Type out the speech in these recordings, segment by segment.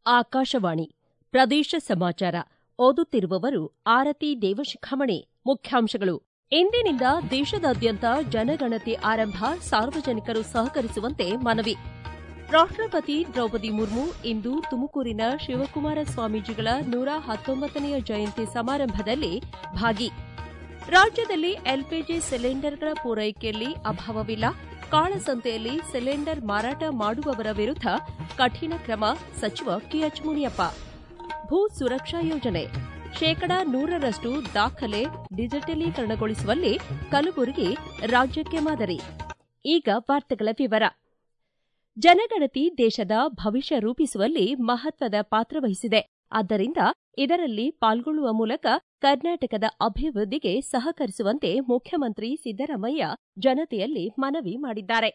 ಆಕಾಶವಾಣಿ ಪ್ರದೇಶ ಸಮಾಚಾರ ಓದುತ್ತಿರುವವರು ಆರತಿ ದೇವಶಿಖಾಮಣಿ ಮುಖ್ಯಾಂಶಗಳು ಇಂದಿನಿಂದ ದೇಶದಾದ್ಯಂತ ಜನಗಣತಿ ಆರಂಭ ಸಾರ್ವಜನಿಕರು ಸಹಕರಿಸುವಂತೆ ಮನವಿ ರಾಷ್ಟ್ರಪತಿ ದ್ರೌಪದಿ ಮುರ್ಮು ಇಂದು ತುಮಕೂರಿನ ಶಿವಕುಮಾರ ಸ್ವಾಮೀಜಿಗಳ ನೂರ ಹತ್ತೊಂಬತ್ತನೆಯ ಜಯಂತಿ ಸಮಾರಂಭದಲ್ಲಿ ಭಾಗಿ ರಾಜ್ಯದಲ್ಲಿ ಎಲ್ಪಿಜಿ ಸಿಲಿಂಡರ್ಗಳ ಪೂರೈಕೆಯಲ್ಲಿ ಅಭಾವವಿಲ್ಲ ಕಾಳಸಂತೆಯಲ್ಲಿ ಸಿಲಿಂಡರ್ ಮಾರಾಟ ಮಾಡುವವರ ವಿರುದ್ಧ ಕಠಿಣ ಕ್ರಮ ಸಚಿವ ಕೆಎಚ್ ಮುನಿಯಪ್ಪ ಭೂ ಸುರಕ್ಷಾ ಯೋಜನೆ ಶೇಕಡಾ ನೂರರಷ್ಟು ದಾಖಲೆ ಡಿಜಿಟಲೀಕರಣಗೊಳಿಸುವಲ್ಲಿ ಕಲಬುರಗಿ ರಾಜ್ಯಕ್ಕೆ ಮಾದರಿ ಈಗ ವಾರ್ತೆಗಳ ವಿವರ ಜನಗಣತಿ ದೇಶದ ಭವಿಷ್ಯ ರೂಪಿಸುವಲ್ಲಿ ಮಹತ್ವದ ಪಾತ್ರ ವಹಿಸಿದೆ ಆದ್ದರಿಂದ ಇದರಲ್ಲಿ ಪಾಲ್ಗೊಳ್ಳುವ ಮೂಲಕ ಕರ್ನಾಟಕದ ಅಭಿವೃದ್ಧಿಗೆ ಸಹಕರಿಸುವಂತೆ ಮುಖ್ಯಮಂತ್ರಿ ಸಿದ್ದರಾಮಯ್ಯ ಜನತೆಯಲ್ಲಿ ಮನವಿ ಮಾಡಿದ್ದಾರೆ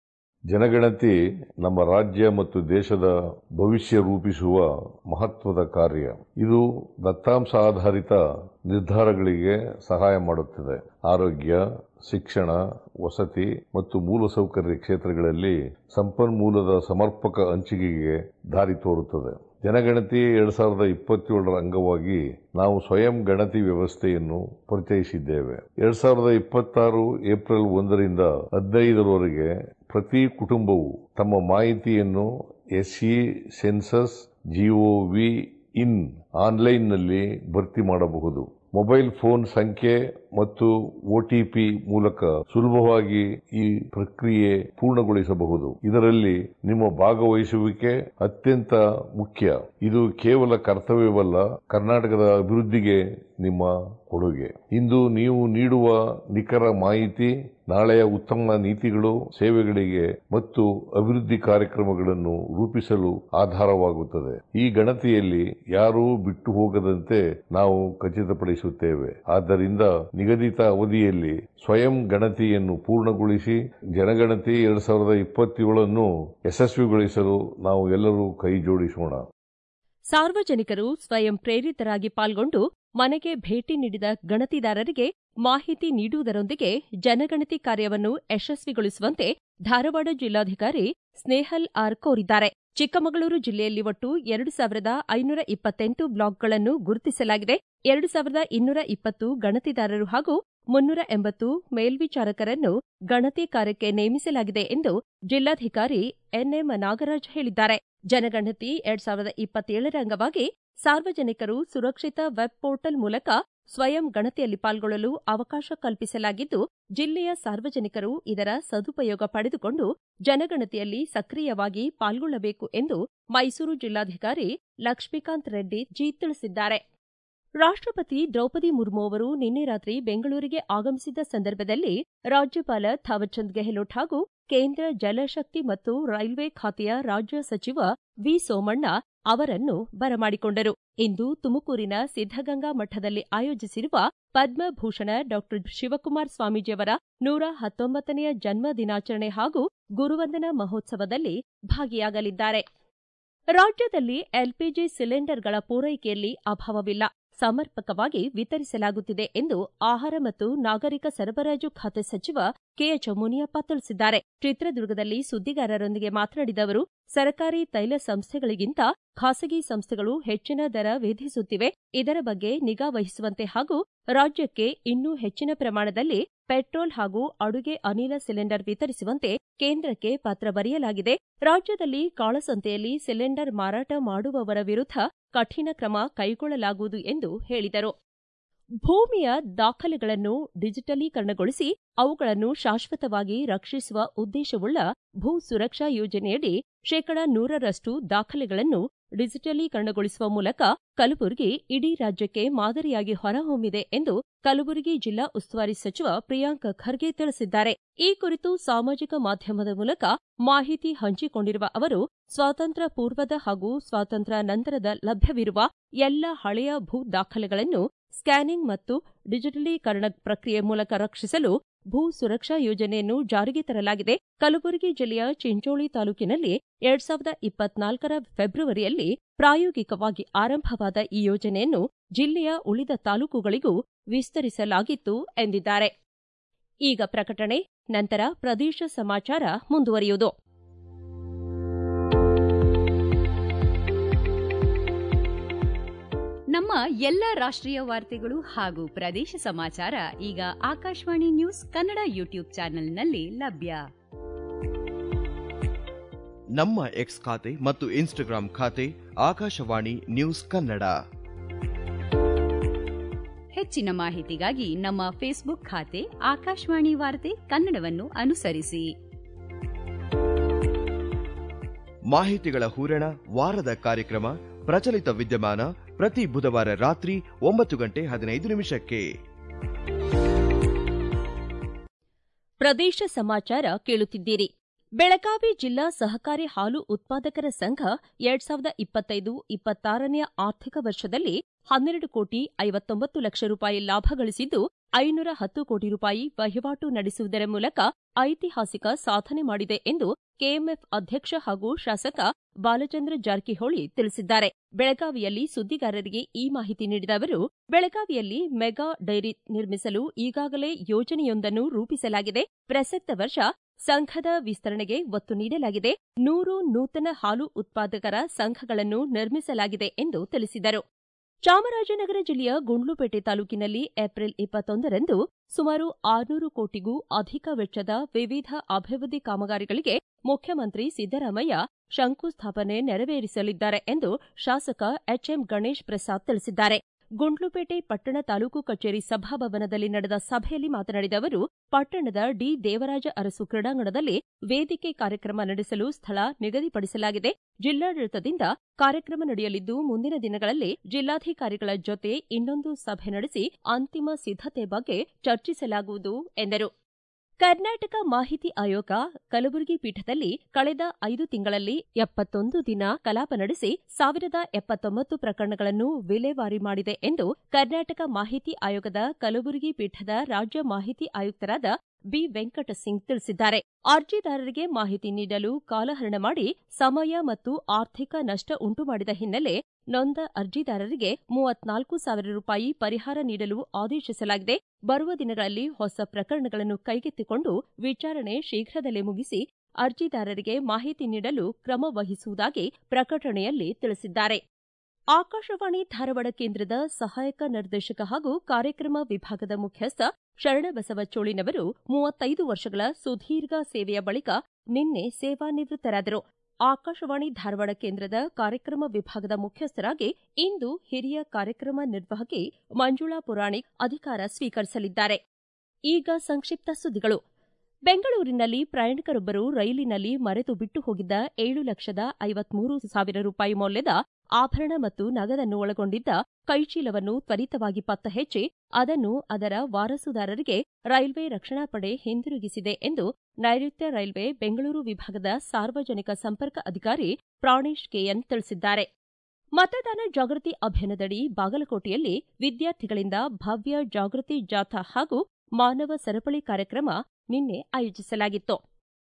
ಜನಗಣತಿ ನಮ್ಮ ರಾಜ್ಯ ಮತ್ತು ದೇಶದ ಭವಿಷ್ಯ ರೂಪಿಸುವ ಮಹತ್ವದ ಕಾರ್ಯ ಇದು ದತ್ತಾಂಶ ಆಧಾರಿತ ನಿರ್ಧಾರಗಳಿಗೆ ಸಹಾಯ ಮಾಡುತ್ತದೆ ಆರೋಗ್ಯ ಶಿಕ್ಷಣ ವಸತಿ ಮತ್ತು ಮೂಲಸೌಕರ್ಯ ಕ್ಷೇತ್ರಗಳಲ್ಲಿ ಸಂಪನ್ಮೂಲದ ಸಮರ್ಪಕ ಹಂಚಿಕೆಗೆ ದಾರಿ ತೋರುತ್ತದೆ ಜನಗಣತಿ ಎರಡ್ ಸಾವಿರದ ಇಪ್ಪತ್ತೇಳರ ಅಂಗವಾಗಿ ನಾವು ಸ್ವಯಂ ಗಣತಿ ವ್ಯವಸ್ಥೆಯನ್ನು ಪರಿಚಯಿಸಿದ್ದೇವೆ ಎರಡ್ ಸಾವಿರದ ಇಪ್ಪತ್ತಾರು ಏಪ್ರಿಲ್ ಒಂದರಿಂದ ಹದಿನೈದರವರೆಗೆ ಪ್ರತಿ ಕುಟುಂಬವು ತಮ್ಮ ಮಾಹಿತಿಯನ್ನು ಎಸ್ಇ ಸೆನ್ಸಸ್ ಜಿಒವಿ ಇನ್ ಆನ್ಲೈನ್ನಲ್ಲಿ ಭರ್ತಿ ಮಾಡಬಹುದು ಮೊಬೈಲ್ ಫೋನ್ ಸಂಖ್ಯೆ ಮತ್ತು ಒಟಿಪಿ ಮೂಲಕ ಸುಲಭವಾಗಿ ಈ ಪ್ರಕ್ರಿಯೆ ಪೂರ್ಣಗೊಳಿಸಬಹುದು ಇದರಲ್ಲಿ ನಿಮ್ಮ ಭಾಗವಹಿಸುವಿಕೆ ಅತ್ಯಂತ ಮುಖ್ಯ ಇದು ಕೇವಲ ಕರ್ತವ್ಯವಲ್ಲ ಕರ್ನಾಟಕದ ಅಭಿವೃದ್ಧಿಗೆ ನಿಮ್ಮ ಕೊಡುಗೆ ಇಂದು ನೀವು ನೀಡುವ ನಿಖರ ಮಾಹಿತಿ ನಾಳೆಯ ಉತ್ತಮ ನೀತಿಗಳು ಸೇವೆಗಳಿಗೆ ಮತ್ತು ಅಭಿವೃದ್ಧಿ ಕಾರ್ಯಕ್ರಮಗಳನ್ನು ರೂಪಿಸಲು ಆಧಾರವಾಗುತ್ತದೆ ಈ ಗಣತಿಯಲ್ಲಿ ಯಾರೂ ಬಿಟ್ಟು ಹೋಗದಂತೆ ನಾವು ಖಚಿತಪಡಿಸುತ್ತೇವೆ ಆದ್ದರಿಂದ ನಿಗದಿತ ಅವಧಿಯಲ್ಲಿ ಸ್ವಯಂ ಗಣತಿಯನ್ನು ಪೂರ್ಣಗೊಳಿಸಿ ಜನಗಣತಿ ಎರಡ್ ಸಾವಿರದ ಇಪ್ಪತ್ತೇಳನ್ನು ಯಶಸ್ವಿಗೊಳಿಸಲು ನಾವು ಎಲ್ಲರೂ ಕೈ ಜೋಡಿಸೋಣ ಸಾರ್ವಜನಿಕರು ಸ್ವಯಂ ಪ್ರೇರಿತರಾಗಿ ಪಾಲ್ಗೊಂಡು ಮನೆಗೆ ಭೇಟಿ ನೀಡಿದ ಗಣತಿದಾರರಿಗೆ ಮಾಹಿತಿ ನೀಡುವುದರೊಂದಿಗೆ ಜನಗಣತಿ ಕಾರ್ಯವನ್ನು ಯಶಸ್ವಿಗೊಳಿಸುವಂತೆ ಧಾರವಾಡ ಜಿಲ್ಲಾಧಿಕಾರಿ ಸ್ನೇಹಲ್ ಆರ್ ಕೋರಿದ್ದಾರೆ ಚಿಕ್ಕಮಗಳೂರು ಜಿಲ್ಲೆಯಲ್ಲಿ ಒಟ್ಟು ಎರಡು ಸಾವಿರದ ಐನೂರ ಇಪ್ಪತ್ತೆಂಟು ಬ್ಲಾಕ್ಗಳನ್ನು ಗುರುತಿಸಲಾಗಿದೆ ಎರಡು ಸಾವಿರದ ಇನ್ನೂರ ಇಪ್ಪತ್ತು ಗಣತಿದಾರರು ಹಾಗೂ ಮುನ್ನೂರ ಎಂಬತ್ತು ಮೇಲ್ವಿಚಾರಕರನ್ನು ಗಣತಿ ಕಾರ್ಯಕ್ಕೆ ನೇಮಿಸಲಾಗಿದೆ ಎಂದು ಜಿಲ್ಲಾಧಿಕಾರಿ ಎನ್ಎಂ ನಾಗರಾಜ್ ಹೇಳಿದ್ದಾರೆ ಜನಗಣತಿ ಎರಡ್ ಸಾವಿರದ ಇಪ್ಪತ್ತೇಳರ ಅಂಗವಾಗಿ ಸಾರ್ವಜನಿಕರು ಸುರಕ್ಷಿತ ವೆಬ್ ಪೋರ್ಟಲ್ ಮೂಲಕ ಸ್ವಯಂ ಗಣತಿಯಲ್ಲಿ ಪಾಲ್ಗೊಳ್ಳಲು ಅವಕಾಶ ಕಲ್ಪಿಸಲಾಗಿದ್ದು ಜಿಲ್ಲೆಯ ಸಾರ್ವಜನಿಕರು ಇದರ ಸದುಪಯೋಗ ಪಡೆದುಕೊಂಡು ಜನಗಣತಿಯಲ್ಲಿ ಸಕ್ರಿಯವಾಗಿ ಪಾಲ್ಗೊಳ್ಳಬೇಕು ಎಂದು ಮೈಸೂರು ಜಿಲ್ಲಾಧಿಕಾರಿ ಲಕ್ಷ್ಮೀಕಾಂತ್ ರೆಡ್ಡಿ ಜಿ ತಿಳಿಸಿದ್ದಾರೆ ರಾಷ್ಟ್ರಪತಿ ದ್ರೌಪದಿ ಮುರ್ಮು ಅವರು ನಿನ್ನೆ ರಾತ್ರಿ ಬೆಂಗಳೂರಿಗೆ ಆಗಮಿಸಿದ ಸಂದರ್ಭದಲ್ಲಿ ರಾಜ್ಯಪಾಲ ಥಾವರ್ಚಂದ್ ಗೆಹ್ಲೋಟ್ ಹಾಗೂ ಕೇಂದ್ರ ಜಲಶಕ್ತಿ ಮತ್ತು ರೈಲ್ವೆ ಖಾತೆಯ ರಾಜ್ಯ ಸಚಿವ ವಿ ಸೋಮಣ್ಣ ಅವರನ್ನು ಬರಮಾಡಿಕೊಂಡರು ಇಂದು ತುಮಕೂರಿನ ಸಿದ್ದಗಂಗಾ ಮಠದಲ್ಲಿ ಆಯೋಜಿಸಿರುವ ಪದ್ಮಭೂಷಣ ಡಾ ಶಿವಕುಮಾರ ಸ್ವಾಮೀಜಿಯವರ ನೂರ ಹತ್ತೊಂಬತ್ತನೆಯ ಜನ್ಮ ದಿನಾಚರಣೆ ಹಾಗೂ ಗುರುವಂದನಾ ಮಹೋತ್ಸವದಲ್ಲಿ ಭಾಗಿಯಾಗಲಿದ್ದಾರೆ ರಾಜ್ಯದಲ್ಲಿ ಎಲ್ಪಿಜಿ ಸಿಲಿಂಡರ್ಗಳ ಪೂರೈಕೆಯಲ್ಲಿ ಅಭಾವವಿಲ್ಲ ಸಮರ್ಪಕವಾಗಿ ವಿತರಿಸಲಾಗುತ್ತಿದೆ ಎಂದು ಆಹಾರ ಮತ್ತು ನಾಗರಿಕ ಸರಬರಾಜು ಖಾತೆ ಸಚಿವ ಕೆಎಚ್ ಮುನಿಯಪ್ಪ ತಿಳಿಸಿದ್ದಾರೆ ಚಿತ್ರದುರ್ಗದಲ್ಲಿ ಸುದ್ದಿಗಾರರೊಂದಿಗೆ ಮಾತನಾಡಿದ ಅವರು ಸರ್ಕಾರಿ ತೈಲ ಸಂಸ್ಥೆಗಳಿಗಿಂತ ಖಾಸಗಿ ಸಂಸ್ಥೆಗಳು ಹೆಚ್ಚಿನ ದರ ವಿಧಿಸುತ್ತಿವೆ ಇದರ ಬಗ್ಗೆ ನಿಗಾ ವಹಿಸುವಂತೆ ಹಾಗೂ ರಾಜ್ಯಕ್ಕೆ ಇನ್ನೂ ಹೆಚ್ಚಿನ ಪ್ರಮಾಣದಲ್ಲಿ ಪೆಟ್ರೋಲ್ ಹಾಗೂ ಅಡುಗೆ ಅನಿಲ ಸಿಲಿಂಡರ್ ವಿತರಿಸುವಂತೆ ಕೇಂದ್ರಕ್ಕೆ ಪತ್ರ ಬರೆಯಲಾಗಿದೆ ರಾಜ್ಯದಲ್ಲಿ ಕಾಳಸಂತೆಯಲ್ಲಿ ಸಿಲಿಂಡರ್ ಮಾರಾಟ ಮಾಡುವವರ ವಿರುದ್ಧ ಕಠಿಣ ಕ್ರಮ ಕೈಗೊಳ್ಳಲಾಗುವುದು ಎಂದು ಹೇಳಿದರು ಭೂಮಿಯ ದಾಖಲೆಗಳನ್ನು ಡಿಜಿಟಲೀಕರಣಗೊಳಿಸಿ ಅವುಗಳನ್ನು ಶಾಶ್ವತವಾಗಿ ರಕ್ಷಿಸುವ ಉದ್ದೇಶವುಳ್ಳ ಭೂ ಸುರಕ್ಷಾ ಯೋಜನೆಯಡಿ ಶೇಕಡಾ ನೂರರಷ್ಟು ದಾಖಲೆಗಳನ್ನು ಡಿಜಿಟಲೀಕರಣಗೊಳಿಸುವ ಮೂಲಕ ಕಲಬುರಗಿ ಇಡೀ ರಾಜ್ಯಕ್ಕೆ ಮಾದರಿಯಾಗಿ ಹೊರಹೊಮ್ಮಿದೆ ಎಂದು ಕಲಬುರಗಿ ಜಿಲ್ಲಾ ಉಸ್ತುವಾರಿ ಸಚಿವ ಪ್ರಿಯಾಂಕ್ ಖರ್ಗೆ ತಿಳಿಸಿದ್ದಾರೆ ಈ ಕುರಿತು ಸಾಮಾಜಿಕ ಮಾಧ್ಯಮದ ಮೂಲಕ ಮಾಹಿತಿ ಹಂಚಿಕೊಂಡಿರುವ ಅವರು ಸ್ವಾತಂತ್ರ್ಯ ಪೂರ್ವದ ಹಾಗೂ ಸ್ವಾತಂತ್ರ್ಯ ನಂತರದ ಲಭ್ಯವಿರುವ ಎಲ್ಲ ಹಳೆಯ ಭೂ ದಾಖಲೆಗಳನ್ನು ಸ್ಕ್ಯಾನಿಂಗ್ ಮತ್ತು ಡಿಜಿಟಲೀಕರಣ ಪ್ರಕ್ರಿಯೆ ಮೂಲಕ ರಕ್ಷಿಸಲು ಭೂ ಸುರಕ್ಷಾ ಯೋಜನೆಯನ್ನು ಜಾರಿಗೆ ತರಲಾಗಿದೆ ಕಲಬುರಗಿ ಜಿಲ್ಲೆಯ ಚಿಂಚೋಳಿ ತಾಲೂಕಿನಲ್ಲಿ ಎರಡ್ ಸಾವಿರದ ಇಪ್ಪತ್ನಾಲ್ಕರ ಫೆಬ್ರವರಿಯಲ್ಲಿ ಪ್ರಾಯೋಗಿಕವಾಗಿ ಆರಂಭವಾದ ಈ ಯೋಜನೆಯನ್ನು ಜಿಲ್ಲೆಯ ಉಳಿದ ತಾಲೂಕುಗಳಿಗೂ ವಿಸ್ತರಿಸಲಾಗಿತ್ತು ಎಂದಿದ್ದಾರೆ ಈಗ ಪ್ರಕಟಣೆ ನಂತರ ಪ್ರದೇಶ ಸಮಾಚಾರ ಮುಂದುವರಿಯುವುದು ನಮ್ಮ ಎಲ್ಲ ರಾಷ್ಟ್ರೀಯ ವಾರ್ತೆಗಳು ಹಾಗೂ ಪ್ರದೇಶ ಸಮಾಚಾರ ಈಗ ಆಕಾಶವಾಣಿ ನ್ಯೂಸ್ ಕನ್ನಡ ಯೂಟ್ಯೂಬ್ ಚಾನೆಲ್ನಲ್ಲಿ ಲಭ್ಯ ನಮ್ಮ ಎಕ್ಸ್ ಖಾತೆ ಮತ್ತು ಇನ್ಸ್ಟಾಗ್ರಾಂ ಖಾತೆ ಆಕಾಶವಾಣಿ ನ್ಯೂಸ್ ಕನ್ನಡ ಹೆಚ್ಚಿನ ಮಾಹಿತಿಗಾಗಿ ನಮ್ಮ ಫೇಸ್ಬುಕ್ ಖಾತೆ ಆಕಾಶವಾಣಿ ವಾರ್ತೆ ಕನ್ನಡವನ್ನು ಅನುಸರಿಸಿ ಮಾಹಿತಿಗಳ ಹೂರಣ ವಾರದ ಕಾರ್ಯಕ್ರಮ ಪ್ರಚಲಿತ ವಿದ್ಯಮಾನ ಪ್ರತಿ ಬುಧವಾರ ರಾತ್ರಿ ಒಂಬತ್ತು ಗಂಟೆ ಹದಿನೈದು ನಿಮಿಷಕ್ಕೆ ಪ್ರದೇಶ ಸಮಾಚಾರ ಕೇಳುತ್ತಿದ್ದೀರಿ ಬೆಳಗಾವಿ ಜಿಲ್ಲಾ ಸಹಕಾರಿ ಹಾಲು ಉತ್ಪಾದಕರ ಸಂಘ ಎರಡ್ ಸಾವಿರದ ಇಪ್ಪತ್ತೈದು ಇಪ್ಪತ್ತಾರನೆಯ ಆರ್ಥಿಕ ವರ್ಷದಲ್ಲಿ ಹನ್ನೆರಡು ಕೋಟಿ ಐವತ್ತೊಂಬತ್ತು ಲಕ್ಷ ರೂಪಾಯಿ ಲಾಭ ಗಳಿಸಿದ್ದು ಐನೂರ ಹತ್ತು ಕೋಟಿ ರೂಪಾಯಿ ವಹಿವಾಟು ನಡೆಸುವುದರ ಮೂಲಕ ಐತಿಹಾಸಿಕ ಸಾಧನೆ ಮಾಡಿದೆ ಎಂದು ಕೆಎಂಎಫ್ ಅಧ್ಯಕ್ಷ ಹಾಗೂ ಶಾಸಕ ಬಾಲಚಂದ್ರ ಜಾರಕಿಹೊಳಿ ತಿಳಿಸಿದ್ದಾರೆ ಬೆಳಗಾವಿಯಲ್ಲಿ ಸುದ್ದಿಗಾರರಿಗೆ ಈ ಮಾಹಿತಿ ನೀಡಿದ ಅವರು ಬೆಳಗಾವಿಯಲ್ಲಿ ಮೆಗಾ ಡೈರಿ ನಿರ್ಮಿಸಲು ಈಗಾಗಲೇ ಯೋಜನೆಯೊಂದನ್ನು ರೂಪಿಸಲಾಗಿದೆ ಪ್ರಸಕ್ತ ವರ್ಷ ಸಂಘದ ವಿಸ್ತರಣೆಗೆ ಒತ್ತು ನೀಡಲಾಗಿದೆ ನೂರು ನೂತನ ಹಾಲು ಉತ್ಪಾದಕರ ಸಂಘಗಳನ್ನು ನಿರ್ಮಿಸಲಾಗಿದೆ ಎಂದು ತಿಳಿಸಿದರು ಚಾಮರಾಜನಗರ ಜಿಲ್ಲೆಯ ಗುಂಡ್ಲುಪೇಟೆ ತಾಲೂಕಿನಲ್ಲಿ ಏಪ್ರಿಲ್ ಇಪ್ಪತ್ತೊಂದರಂದು ಸುಮಾರು ಆರುನೂರು ಕೋಟಿಗೂ ಅಧಿಕ ವೆಚ್ಚದ ವಿವಿಧ ಅಭಿವೃದ್ಧಿ ಕಾಮಗಾರಿಗಳಿಗೆ ಮುಖ್ಯಮಂತ್ರಿ ಸಿದ್ದರಾಮಯ್ಯ ಶಂಕುಸ್ಥಾಪನೆ ನೆರವೇರಿಸಲಿದ್ದಾರೆ ಎಂದು ಶಾಸಕ ಎಚ್ಎಂ ಗಣೇಶ್ ಪ್ರಸಾದ್ ತಿಳಿಸಿದ್ದಾರೆ ಗುಂಡ್ಲುಪೇಟೆ ಪಟ್ಟಣ ತಾಲೂಕು ಕಚೇರಿ ಸಭಾಭವನದಲ್ಲಿ ನಡೆದ ಸಭೆಯಲ್ಲಿ ಮಾತನಾಡಿದ ಅವರು ಪಟ್ಟಣದ ಡಿ ದೇವರಾಜ ಅರಸು ಕ್ರೀಡಾಂಗಣದಲ್ಲಿ ವೇದಿಕೆ ಕಾರ್ಯಕ್ರಮ ನಡೆಸಲು ಸ್ಥಳ ನಿಗದಿಪಡಿಸಲಾಗಿದೆ ಜಿಲ್ಲಾಡಳಿತದಿಂದ ಕಾರ್ಯಕ್ರಮ ನಡೆಯಲಿದ್ದು ಮುಂದಿನ ದಿನಗಳಲ್ಲಿ ಜಿಲ್ಲಾಧಿಕಾರಿಗಳ ಜೊತೆ ಇನ್ನೊಂದು ಸಭೆ ನಡೆಸಿ ಅಂತಿಮ ಸಿದ್ದತೆ ಬಗ್ಗೆ ಚರ್ಚಿಸಲಾಗುವುದು ಎಂದರು ಕರ್ನಾಟಕ ಮಾಹಿತಿ ಆಯೋಗ ಕಲಬುರಗಿ ಪೀಠದಲ್ಲಿ ಕಳೆದ ಐದು ತಿಂಗಳಲ್ಲಿ ಎಪ್ಪತ್ತೊಂದು ದಿನ ಕಲಾಪ ನಡೆಸಿ ಸಾವಿರದ ಎಪ್ಪತ್ತೊಂಬತ್ತು ಪ್ರಕರಣಗಳನ್ನು ವಿಲೇವಾರಿ ಮಾಡಿದೆ ಎಂದು ಕರ್ನಾಟಕ ಮಾಹಿತಿ ಆಯೋಗದ ಕಲಬುರಗಿ ಪೀಠದ ರಾಜ್ಯ ಮಾಹಿತಿ ಆಯುಕ್ತರಾದ ಬಿ ವೆಂಕಟ ಸಿಂಗ್ ತಿಳಿಸಿದ್ದಾರೆ ಅರ್ಜಿದಾರರಿಗೆ ಮಾಹಿತಿ ನೀಡಲು ಕಾಲಹರಣ ಮಾಡಿ ಸಮಯ ಮತ್ತು ಆರ್ಥಿಕ ನಷ್ಟ ಉಂಟು ಮಾಡಿದ ಹಿನ್ನೆಲೆ ನೊಂದ ಅರ್ಜಿದಾರರಿಗೆ ಮೂವತ್ನಾಲ್ಕು ಸಾವಿರ ರೂಪಾಯಿ ಪರಿಹಾರ ನೀಡಲು ಆದೇಶಿಸಲಾಗಿದೆ ಬರುವ ದಿನಗಳಲ್ಲಿ ಹೊಸ ಪ್ರಕರಣಗಳನ್ನು ಕೈಗೆತ್ತಿಕೊಂಡು ವಿಚಾರಣೆ ಶೀಘ್ರದಲ್ಲೇ ಮುಗಿಸಿ ಅರ್ಜಿದಾರರಿಗೆ ಮಾಹಿತಿ ನೀಡಲು ಕ್ರಮ ವಹಿಸುವುದಾಗಿ ಪ್ರಕಟಣೆಯಲ್ಲಿ ತಿಳಿಸಿದ್ದಾರೆ ಆಕಾಶವಾಣಿ ಧಾರವಾಡ ಕೇಂದ್ರದ ಸಹಾಯಕ ನಿರ್ದೇಶಕ ಹಾಗೂ ಕಾರ್ಯಕ್ರಮ ವಿಭಾಗದ ಮುಖ್ಯಸ್ಥ ಶರಣಬಸವ ಚೋಳಿನವರು ಮೂವತ್ತೈದು ವರ್ಷಗಳ ಸುದೀರ್ಘ ಸೇವೆಯ ಬಳಿಕ ನಿನ್ನೆ ಸೇವಾನಿವೃತ್ತರಾದರು ಆಕಾಶವಾಣಿ ಧಾರವಾಡ ಕೇಂದ್ರದ ಕಾರ್ಯಕ್ರಮ ವಿಭಾಗದ ಮುಖ್ಯಸ್ಥರಾಗಿ ಇಂದು ಹಿರಿಯ ಕಾರ್ಯಕ್ರಮ ನಿರ್ವಾಹಕಿ ಮಂಜುಳಾ ಪುರಾಣಿಕ್ ಅಧಿಕಾರ ಸ್ವೀಕರಿಸಲಿದ್ದಾರೆ ಈಗ ಸಂಕ್ಷಿಪ್ತ ಸುದ್ದಿಗಳು ಬೆಂಗಳೂರಿನಲ್ಲಿ ಪ್ರಯಾಣಿಕರೊಬ್ಬರು ರೈಲಿನಲ್ಲಿ ಮರೆತು ಬಿಟ್ಟು ಹೋಗಿದ್ದ ಏಳು ಲಕ್ಷದ ಐವತ್ಮೂರು ಸಾವಿರ ರೂಪಾಯಿ ಮೌಲ್ಯದ ಆಭರಣ ಮತ್ತು ನಗದನ್ನು ಒಳಗೊಂಡಿದ್ದ ಕೈಚೀಲವನ್ನು ತ್ವರಿತವಾಗಿ ಪತ್ತೆಹಚ್ಚಿ ಅದನ್ನು ಅದರ ವಾರಸುದಾರರಿಗೆ ರೈಲ್ವೆ ರಕ್ಷಣಾ ಪಡೆ ಹಿಂದಿರುಗಿಸಿದೆ ಎಂದು ನೈಋತ್ಯ ರೈಲ್ವೆ ಬೆಂಗಳೂರು ವಿಭಾಗದ ಸಾರ್ವಜನಿಕ ಸಂಪರ್ಕ ಅಧಿಕಾರಿ ಪ್ರಾಣೇಶ್ ಕೆಎನ್ ತಿಳಿಸಿದ್ದಾರೆ ಮತದಾನ ಜಾಗೃತಿ ಅಭಿಯಾನದಡಿ ಬಾಗಲಕೋಟೆಯಲ್ಲಿ ವಿದ್ಯಾರ್ಥಿಗಳಿಂದ ಭವ್ಯ ಜಾಗೃತಿ ಜಾಥಾ ಹಾಗೂ ಮಾನವ ಸರಪಳಿ ಕಾರ್ಯಕ್ರಮ ನಿನ್ನೆ ಆಯೋಜಿಸಲಾಗಿತ್ತು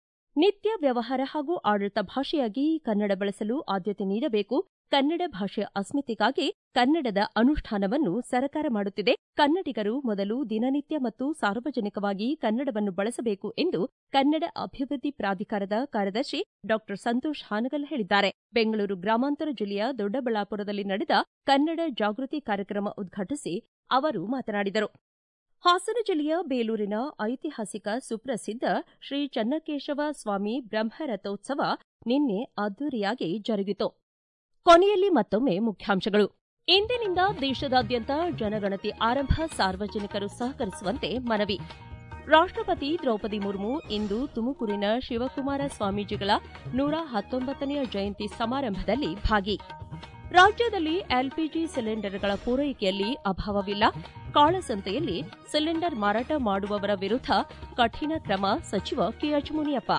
ನಿತ್ಯ ವ್ಯವಹಾರ ಹಾಗೂ ಆಡಳಿತ ಭಾಷೆಯಾಗಿ ಕನ್ನಡ ಬಳಸಲು ಆದ್ಯತೆ ನೀಡಬೇಕು ಕನ್ನಡ ಭಾಷೆಯ ಅಸ್ಮಿತೆಗಾಗಿ ಕನ್ನಡದ ಅನುಷ್ಠಾನವನ್ನು ಸರ್ಕಾರ ಮಾಡುತ್ತಿದೆ ಕನ್ನಡಿಗರು ಮೊದಲು ದಿನನಿತ್ಯ ಮತ್ತು ಸಾರ್ವಜನಿಕವಾಗಿ ಕನ್ನಡವನ್ನು ಬಳಸಬೇಕು ಎಂದು ಕನ್ನಡ ಅಭಿವೃದ್ಧಿ ಪ್ರಾಧಿಕಾರದ ಕಾರ್ಯದರ್ಶಿ ಡಾ ಸಂತೋಷ್ ಹಾನಗಲ್ ಹೇಳಿದ್ದಾರೆ ಬೆಂಗಳೂರು ಗ್ರಾಮಾಂತರ ಜಿಲ್ಲೆಯ ದೊಡ್ಡಬಳ್ಳಾಪುರದಲ್ಲಿ ನಡೆದ ಕನ್ನಡ ಜಾಗೃತಿ ಕಾರ್ಯಕ್ರಮ ಉದ್ಘಾಟಿಸಿ ಅವರು ಮಾತನಾಡಿದರು ಹಾಸನ ಜಿಲ್ಲೆಯ ಬೇಲೂರಿನ ಐತಿಹಾಸಿಕ ಸುಪ್ರಸಿದ್ಧ ಶ್ರೀ ಚನ್ನಕೇಶವ ಸ್ವಾಮಿ ಬ್ರಹ್ಮರಥೋತ್ಸವ ನಿನ್ನೆ ಅದ್ದೂರಿಯಾಗಿ ಜರುಗಿತು ಕೊನೆಯಲ್ಲಿ ಮತ್ತೊಮ್ಮೆ ಮುಖ್ಯಾಂಶಗಳು ಇಂದಿನಿಂದ ದೇಶದಾದ್ಯಂತ ಜನಗಣತಿ ಆರಂಭ ಸಾರ್ವಜನಿಕರು ಸಹಕರಿಸುವಂತೆ ಮನವಿ ರಾಷ್ಟ್ರಪತಿ ದ್ರೌಪದಿ ಮುರ್ಮು ಇಂದು ತುಮಕೂರಿನ ಶಿವಕುಮಾರ ಸ್ವಾಮೀಜಿಗಳ ನೂರ ಹತ್ತೊಂಬತ್ತನೆಯ ಜಯಂತಿ ಸಮಾರಂಭದಲ್ಲಿ ಭಾಗಿ ರಾಜ್ಯದಲ್ಲಿ ಎಲ್ಪಿಜಿ ಸಿಲಿಂಡರ್ಗಳ ಪೂರೈಕೆಯಲ್ಲಿ ಅಭಾವವಿಲ್ಲ ಕಾಳಸಂತೆಯಲ್ಲಿ ಸಿಲಿಂಡರ್ ಮಾರಾಟ ಮಾಡುವವರ ವಿರುದ್ಧ ಕಠಿಣ ಕ್ರಮ ಸಚಿವ ಕೆಎಚ್ ಮುನಿಯಪ್ಪ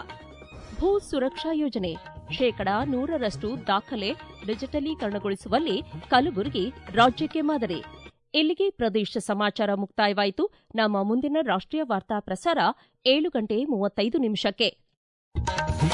ಭೂ ಸುರಕ್ಷಾ ಯೋಜನೆ ಶೇಕಡಾ ನೂರರಷ್ಟು ದಾಖಲೆ ಡಿಜಿಟಲೀಕರಣಗೊಳಿಸುವಲ್ಲಿ ಕಲಬುರಗಿ ರಾಜ್ಯಕ್ಕೆ ಮಾದರಿ ಇಲ್ಲಿಗೆ ಪ್ರದೇಶ ಸಮಾಚಾರ ಮುಕ್ತಾಯವಾಯಿತು ನಮ್ಮ ಮುಂದಿನ ರಾಷ್ಟ್ರೀಯ ವಾರ್ತಾ ಪ್ರಸಾರ ಏಳು ಗಂಟೆ ಮೂವತ್ತೈದು ನಿಮಿಷಕ್ಕೆ